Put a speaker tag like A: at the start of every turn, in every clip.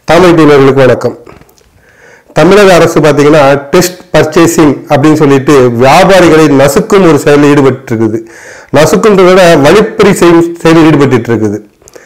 A: தாமரைப்பூனர்களுக்கு வணக்கம் தமிழக அரசு பார்த்தீங்கன்னா டெஸ்ட் பர்ச்சேசிங் அப்படின்னு சொல்லிட்டு வியாபாரிகளை நசுக்கும் ஒரு செயலில் ஈடுபட்டு இருக்குது நசுக்குன்றத விட வழிப்பறி செய்யும் செயலில் ஈடுபட்டு இருக்குது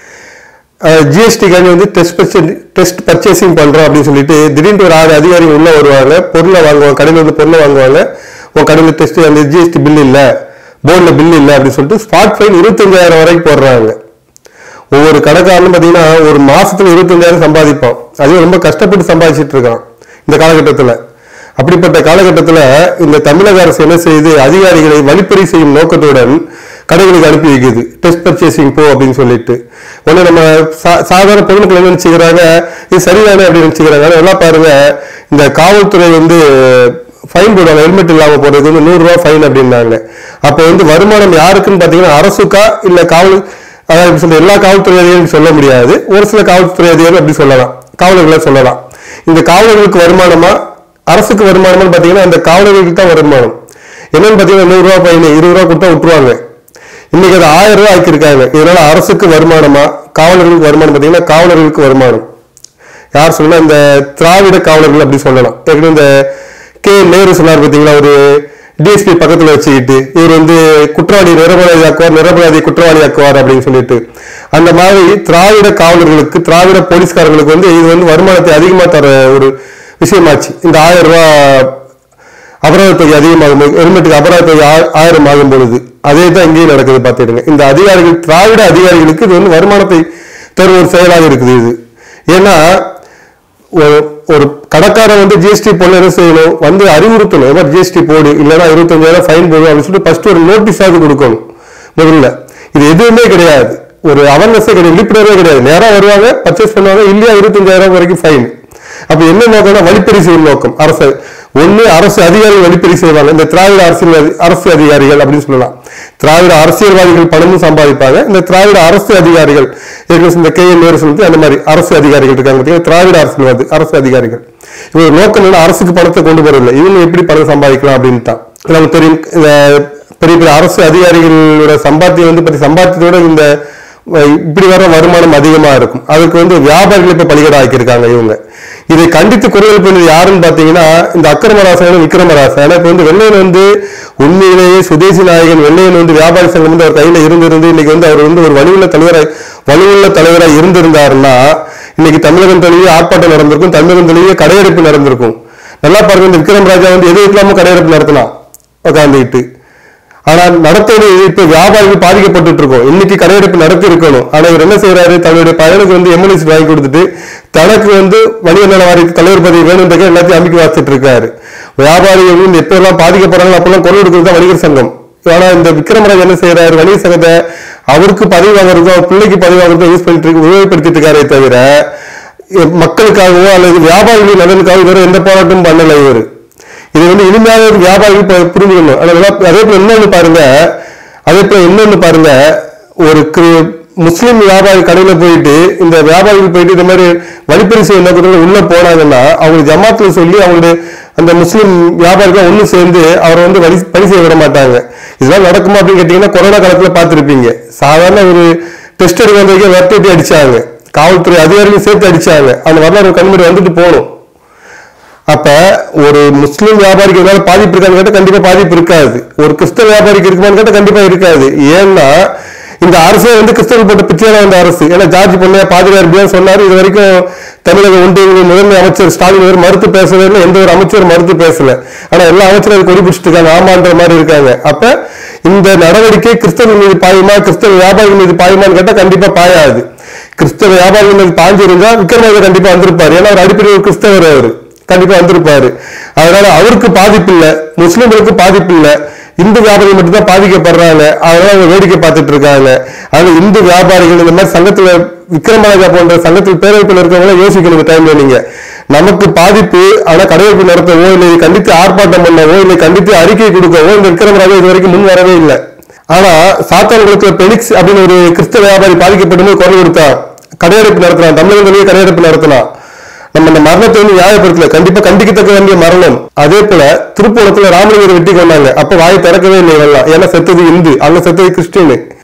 A: ஜிஎஸ்டி காண்டி வந்து டெஸ்ட் பர்ச்சே டெஸ்ட் பர்ச்சேசிங் பண்றோம் அப்படின்னு சொல்லிட்டு திடீர்னு ஒரு ஆறு அதிகாரிகள் உள்ள வருவாங்க பொருளை வாங்குவாங்க கடையில் வந்து பொருளை வாங்குவாங்க உன் கடையில் டெஸ்ட் அந்த ஜிஎஸ்டி பில் இல்லை போர்டில் பில் இல்லை அப்படின்னு சொல்லிட்டு ஸ்பாட் ஃபைன் இருபத்தஞ்சாயிரம் வரைக்கும் போடுறாங்க ஒவ்வொரு கடைக்காரனும் பார்த்தீங்கன்னா ஒரு மாசத்துல இருபத்தஞ்சாயிரம் சம்பாதிப்பான் அதுவும் ரொம்ப கஷ்டப்பட்டு சம்பாதிச்சிட்டு இருக்கான் இந்த காலகட்டத்தில் அப்படிப்பட்ட காலகட்டத்தில் இந்த தமிழக அரசு என்ன செய்யுது அதிகாரிகளை வழிப்பறி செய்யும் நோக்கத்துடன் கடைகளுக்கு அனுப்பி வைக்குது டெஸ்ட் பர்ச்சேசிங் போ அப்படின்னு சொல்லிட்டு உடனே நம்ம சா- சாதாரண பொதுமக்கள் என்ன நினைச்சுக்கிறாங்க இது சரிதானே அப்படின்னு நினைச்சுக்கிறாங்க ஆனா எல்லாம் பாருங்க இந்த காவல்துறை வந்து ஃபைன் போடுவாங்க ஹெல்மெட் இல்லாம போடுறதுக்கு வந்து நூறு ரூபாய் ஃபைன் அப்படின்னாங்க அப்போ வந்து வருமானம் யாருக்குன்னு பாத்தீங்கன்னா அரசுக்கா இல்ல காவல் அதாவது இப்படி சொல்ற எல்லா காவல்துறை அதிகாரிகளும் சொல்ல முடியாது ஒரு சில காவல்துறை அதிகாரிகள் அப்படி சொல்லலாம் காவலர்களை சொல்லலாம் இந்த காவலர்களுக்கு வருமானமா அரசுக்கு வருமானம்னு பாத்தீங்கன்னா அந்த காவலர்களுக்கு தான் வருமானம் என்னன்னு பாத்தீங்கன்னா நூறு ரூபாய் ஃபைன் இருபது ரூபாய் கொடுத்தா விட்டுருவாங்க இன்னைக்கு அது ஆயிரம் ரூபாய் ஆக்கியிருக்காங்க இதனால அரசுக்கு வருமானமா காவலர்களுக்கு வருமானம் பாத்தீங்கன்னா காவலர்களுக்கு வருமானம் யார் சொன்னா இந்த திராவிட காவலர்கள் அப்படி சொல்லலாம் ஏற்கனவே இந்த கே நேரு சொன்னார் பார்த்தீங்களா ஒரு டிஎஸ்பி பக்கத்துல வச்சுக்கிட்டு இவர் வந்து குற்றவாளி நிரபராதி ஆக்குவார் நிரபராதி குற்றவாளி ஆக்குவார் அப்படின்னு சொல்லிட்டு அந்த மாதிரி திராவிட காவலர்களுக்கு திராவிட போலீஸ்காரங்களுக்கு வந்து இது வந்து வருமானத்தை அதிகமா தர ஒரு விஷயமாச்சு இந்த ஆயிரம் ரூபாய் அபராத தொகை அதிகமாகும் போது ஹெல்மெட்டுக்கு அபராத தொகை ஆ- ஆயிரம் ஆகும் பொழுது அதே தான் இங்கேயும் நடக்குது பார்த்துடுங்க இந்த அதிகாரிகள் திராவிட அதிகாரிகளுக்கு இது வந்து வருமானத்தை தரும் ஒரு செயலாக இருக்குது இது ஏன்னா ஒரு- ஒரு கடைக்காரன் வந்து ஜிஎஸ்டி போடல என்ன செய்யணும் வந்து அறிவுறுத்தணும் எவர் ஜிஎஸ்டி போடு இல்லைன்னா இருபத்தஞ்சாயிரம் ஃபைன் போடு அப்படின்னு சொல்லிட்டு ஃபர்ஸ்ட் ஒரு நோட்டீஸாவது கொடுக்கணும் முதல்ல இது எதுவுமே கிடையாது ஒரு அவேர்னஸே கிடையாது விழிப்புணர்வே கிடையாது நேரா வருவாங்க பர்ச்சேஸ் பண்ணுவாங்க இல்லையா இருபத்தஞ்சாயிரம் வரைக்கும் ஃபைன் அப்ப என்ன நோக்கம்னா வழிப்பறி செய்யும் நோக்கம் அரசு ஒண்ணு அரசு அதிகாரிகள் வழிப்பறி செய்வாங்க இந்த திராவிட அரசியல் அரசு அதிகாரிகள் அப்படின்னு சொல்லலாம் திராவிட அரசியல்வாதிகள் பணமும் சம்பாதிப்பாங்க இந்த திராவிட அரசு அதிகாரிகள் ஏற்கனவே இந்த கே என் நேரு சொல்லிட்டு அந்த மாதிரி அரசு அதிகாரிகள் இருக்காங்க பார்த்தீங்கன்னா திராவிட அரசியல்வாதி அரசு அதிகாரிகள் இவங்க நோக்கம் என்ன அரசுக்கு பணத்தை கொண்டு போறதில்லை இவங்க எப்படி பணம் சம்பாதிக்கலாம் அப்படின்னு தான் நமக்கு தெரியும் இந்த பெரிய பெரிய அரசு அதிகாரிகளோட சம்பாத்தியம் வந்து பத்தி சம்பாத்தியத்தோட இந்த அஹ், இப்படி வர வருமானம் அதிகமா இருக்கும் அதுக்கு வந்து வியாபாரிகள் இப்ப பலிகடை ஆக்கியிருக்காங்க இவங்க இதை கண்டித்து குரல் எழுப்பினது யாருன்னு பாத்தீங்கன்னா இந்த அக்கிரமராசனும் விக்ரமராசன் ஏன்னா இப்ப வந்து வெள்ளையன் வந்து உண்மையிலேயே சுதேசி நாயகன் வெள்ளையன் வந்து வியாபாரி சங்கம் வந்து அவர் கையில இருந்திருந்து இன்னைக்கு வந்து அவர் வந்து ஒரு வலுவுள்ள தலைவராய் வலுவுள்ள தலைவராய் இருந்திருந்தாருன்னா இன்னைக்கு தமிழகம் தழுவிய ஆர்ப்பாட்டம் நடந்திருக்கும் தமிழகம் தழுவிய கடையெடுப்பு நடந்திருக்கும் நல்லா பாருங்க இந்த விக்ரம் ராஜா வந்து எது இல்லாம கடையெடுப்பு நடத்தினான் உட்காந்துக்கிட்டு ஆனா நடத்துவது இப்ப வியாபாரிகள் பாதிக்கப்பட்டு இருக்கோம் இன்னைக்கு கடையெடுப்பு நடத்தி இருக்கணும் ஆனா இவர் என்ன செய்யறாரு தன்னுடைய பையனுக்கு வந்து எம்எல்ஏசி வாங்கி கொடுத்துட்டு தனக்கு வந்து வணிக நல வாரியத்து தலைவர் பதவி வேணுன்றதுக்கு எல்லாத்தையும் அமைக்க வச்சுட்டு இருக்காரு வியாபாரிகள் வந்து எப்ப எல்லாம் பாதிக்கப்படுறாங்களோ அப்பெல்லாம் குரல் கொடுக்குறது தான் வணிகர் சங்கம் ஆனா இந்த விக்ரமராஜ் என்ன செய்யறாரு வணிக சங்கத்தை அவருக்கு பதவி வாங்குறதும் அவர் பிள்ளைக்கு பதவி வாங்குறதும் யூஸ் பண்ணிட்டு இருக்கு உபயோகப்படுத்திட்டு இருக்காரே தவிர எ- மக்களுக்காகவோ அல்லது வியாபாரிகளின் நலனுக்காக வேற எந்த போராட்டமும் பண்ணல இவர் இது வந்து இனிமையாக ஒரு வியாபாரிகள் பு- புரிஞ்சுக்கணும் ஆனா நல்லா- அதே போல இன்னொன்னு பாருங்க அதே போல இன்னொன்னு பாருங்க ஒரு கிரு- முஸ்லிம் வியாபாரி கடையில போயிட்டு இந்த வியாபாரிகள் போயிட்டு இந்த மாதிரி வழிப்பறி செய்ய நோக்கத்துல உள்ள போனாங்கன்னா அவங்க ஜமாத்துல சொல்லி அவங்களுடைய அந்த முஸ்லிம் வியாபாரிகள் ஒண்ணு சேர்ந்து அவரை வந்து வழி பணி செய்ய விட மாட்டாங்க இதெல்லாம் நடக்குமா அப்படின்னு கேட்டீங்கன்னா கொரோனா காலத்துல பார்த்திருப்பீங்க சாதாரண ஒரு டெஸ்ட் எடுக்க வந்ததுக்கே வெட்டி அடிச்சாங்க காவல்துறை அதிகாரிகளும் சேர்த்து அடிச்சாங்க அந்த வரலாறு கண்முறை வந்துட்டு போகணும் அப்ப ஒரு முஸ்லீம் வியாபாரிக்கு இதனால பாதிப்பு இருக்கான்னு கேட்டா கண்டிப்பா பாதிப்பு இருக்காது ஒரு கிறிஸ்தவ வியாபாரிக்கு இருக்குமான்னு கேட்டா கண்டிப்பா இருக்காது ஏன்னா இந்த அரசே வந்து கிறிஸ்தவர்கள் போட்ட பிச்சையான வந்த அரசு ஏன்னா ஜார்ஜ் பொண்ணையா பாதிரியார் இப்படிதான் சொன்னாரு இது வரைக்கும் தமிழக ஒன்றிய முதன்மை அமைச்சர் ஸ்டாலின் இவர் மறுத்து பேசவே இல்லை எந்த ஒரு அமைச்சர் மறுத்து பேசல ஆனா எல்லா அமைச்சரும் அது கொடி பிடிச்சிட்டு இருக்காங்க ஆமான்ற மாதிரி இருக்காங்க அப்ப இந்த நடவடிக்கை கிறிஸ்தவர்கள் மீது பாயுமா கிறிஸ்தவ வியாபாரிகள் மீது பாயுமான்னு கேட்டா கண்டிப்பா பாயாது கிறிஸ்தவ வியாபாரிகள் மீது பாஞ்சிருந்தா விக்ரமாதித்ய கண்டிப்பா வந்திருப்பாரு ஏன்னா அவர் அடிப்படை ஒரு கிறிஸ்தவர் அவர் கண்டிப்பா வந்திருப்பாரு அதனால அவருக்கு பாதிப்பு இல்ல முஸ்லிம்களுக்கு பாதிப்பு இல்ல இந்து வியாபாரிகள் மட்டும்தான் பாதிக்கப்படுறாங்க அதனால அவங்க வேடிக்கை பார்த்துட்டு இருக்காங்க அதனால இந்து வியாபாரிகள் இந்த மாதிரி சங்கத்துல விக்ரமராஜா போன்ற சங்கத்தில் பேரவைப்பில் இருக்கவங்கள யோசிக்கணும் இந்த டைம்ல நீங்க நமக்கு பாதிப்பு ஆனா கடையெடுப்பு நடத்தவோ இல்லை இதை கண்டித்து ஆர்ப்பாட்டம் பண்ணவோ இல்லை கண்டித்து அறிக்கை கொடுக்கவோ இந்த விக்ரமராஜா இது வரைக்கும் முன் வரவே இல்லை ஆனா சாத்தான்குளத்துல பெனிக்ஸ் அப்படின்னு ஒரு கிறிஸ்தவ வியாபாரி பாதிக்கப்படும் குரல் கொடுத்தா கடையெடுப்பு நடத்தினான் தமிழகத்திலேயே கடையெடுப்பு நடத்தினான் நம்ம இந்த மரணத்தை வந்து நியாயப்படுத்தல கண்டிப்பா கண்டிக்கத்தக்க வேண்டிய மரணம் அதே போல திருப்பூரத்துல ராமலிங்கர் வெட்டி கொண்டாங்க அப்ப வாய் திறக்கவே இல்லை இவெல்லாம் ஏன்னா செத்தது இந்து அங்க செத்தது கிறிஸ்டின்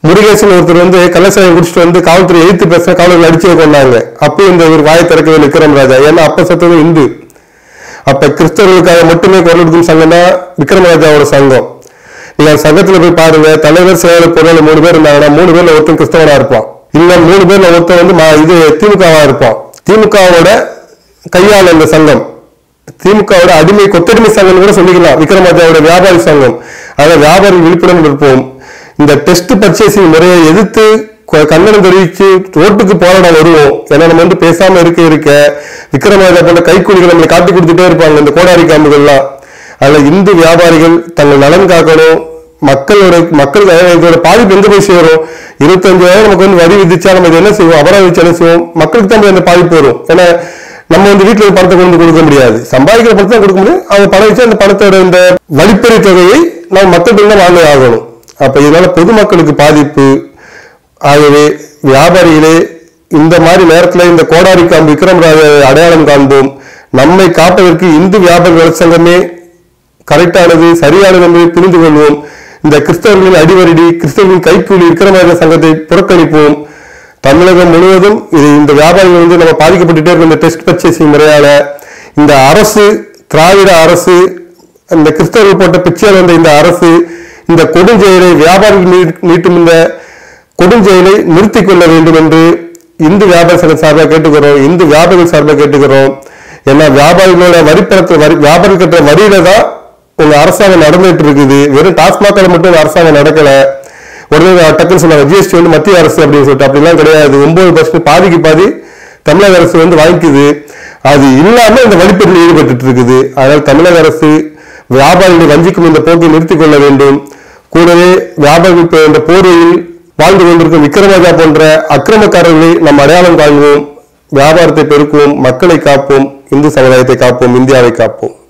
A: முருகேசன் ஒருத்தர் வந்து கள்ளசாயம் குடிச்சிட்டு வந்து காவல்துறை எழுத்து பேச காவலர்கள் அடிச்சு கொண்டாங்க அப்போ இந்த ஒரு வாயை திறக்கவே விக்ரம் ராஜா ஏன்னா அப்ப சத்தது இந்து அப்ப கிறிஸ்தவர்களுக்காக மட்டுமே குரல் கொடுக்கும் சங்கம் தான் விக்ரமராஜாவோட சங்கம் நீங்க அந்த சங்கத்துல போய் பாருங்க தலைவர் செயலர் பொருள் மூணு பேர் இருந்தாங்கன்னா மூணு பேர்ல ஒருத்தன் கிறிஸ்தவனா இருப்பான் இல்ல மூணு பேர்ல ஒருத்தன் வந்து மா- இது திமுகவா இருப்பான் திமுகவோட கையாள இந்த சங்கம் திமுகவோட அடிமை கொத்தடிமை சங்கம் கூட சொல்லிக்கலாம் விக்ரமராஜாவோட வியாபாரி சங்கம் அதாவது வியாபாரி விழிப்புணர்வு இருப்போம் இந்த டெஸ்ட் பர்ச்சேசிங் முறையை எதிர்த்து கொ- கண்டனம் தெரிவித்து ரோட்டுக்கு போராட வருவோம் ஏன்னா நம்ம வந்து பேசாம இருக்க இருக்க விக்ரமராஜா போன்ற கைக்கூலிகள் நம்மளை காட்டி கொடுத்துட்டே இருப்பாங்க இந்த கோடாரி காம்புகள்லாம் அதுல இந்து வியாபாரிகள் தங்கள் நலன் காக்கணும் மக்களோட மக்களுக்கு அதாவது இதோட பாதிப்பு எங்க போய் சேரும் இருபத்தஞ்சாயிரம் நமக்கு வந்து வரி விதிச்சா நம்ம இது என்ன செய்வோம் அபராதம் வச்சு என்ன செய்வோம் மக்களுக்கு தான் போய் அந்த பாதிப்பு வரும் ஏன்னா நம்ம வந்து வீட்டுல இருக்க பணத்தை கொண்டு வந்து கொடுக்க முடியாது சம்பாதிக்கிற பணத்தை தான் கொடுக்க முடியும் அவங்க பணம் வச்சு அந்த பணத்தோட இந்த வழிப்பறி தொகையை நம்ம மக்கள்கிட்ட தான் வாங்க ஆகணும் அப்ப இதனால பொதுமக்களுக்கு பாதிப்பு ஆகவே வியாபாரிகளே இந்த மாதிரி நேரத்துல இந்த கோடாரி காம்பு விக்ரமராஜ அடையாளம் காண்போம் நம்மை காப்பதற்கு இந்து வியாபாரி நல சங்கமே கரெக்டானது சரியானது என்பதை புரிந்து கொள்வோம் இந்த கிறிஸ்தவர்களின் அடிவரடி கிறிஸ்தவர்களின் கைக்கூலி விக்ரமராஜ சங்கத்தை புறக்கணிப்போம் தமிழகம் முழுவதும் இது இந்த வியாபாரிகள் வந்து நம்ம பாதிக்கப்பட்டுட்டே இருக்கும் இந்த டெஸ்ட் பர்ச்சேசிங் முறையால இந்த அரசு திராவிட அரசு இந்த கிறிஸ்தவர்கள் போட்ட பிச்சையில் வந்த இந்த அரசு இந்த கொடுஞ்செயலை வியாபாரிகள் மீ- மீட்டும் இந்த கொடுஞ்செயலை நிறுத்திக் கொள்ள வேண்டும் என்று இந்து வியாபார சங்கம் சார்பாக கேட்டுக்கிறோம் இந்து வியாபாரிகள் சார்பாக கேட்டுக்கிறோம் ஏன்னா வியாபாரிகளோட வரிப்பணத்தை வரி வியாபாரி கட்டுற வரியில தான் உங்க அரசாங்கம் நடந்துட்டு இருக்குது வெறும் டாஸ்மாக்ல மட்டும் இந்த அரசாங்கம் நடக்கல உடனே நான் டக்குன்னு சொன்னாங்க ஜிஎஸ்டி வந்து மத்திய அரசு அப்படின்னு சொல்லிட்டு அப்படிலாம் கிடையாது ஒன்பது பர்சன்ட் பாதிக்கு பாதி தமிழக அரசு வந்து வாங்கிக்குது அது இல்லாம இந்த வழிப்பறியில் ஈடுபட்டு இருக்குது அதனால் தமிழக அரசு வியாபாரிகளை வஞ்சிக்கும் இந்த போக்கை நிறுத்திக் கொள்ள வேண்டும் கூடவே வியாபாரிகள் இப்ப இந்த போர்வையில் வாழ்ந்து கொண்டிருக்கும் விக்ரமராஜா போன்ற அக்கிரமக்காரர்களை நம் அடையாளம் காண்போம் வியாபாரத்தை பெருக்குவோம் மக்களை காப்போம் இந்து சமுதாயத்தை காப்போம் இந்தியாவை காப்போம்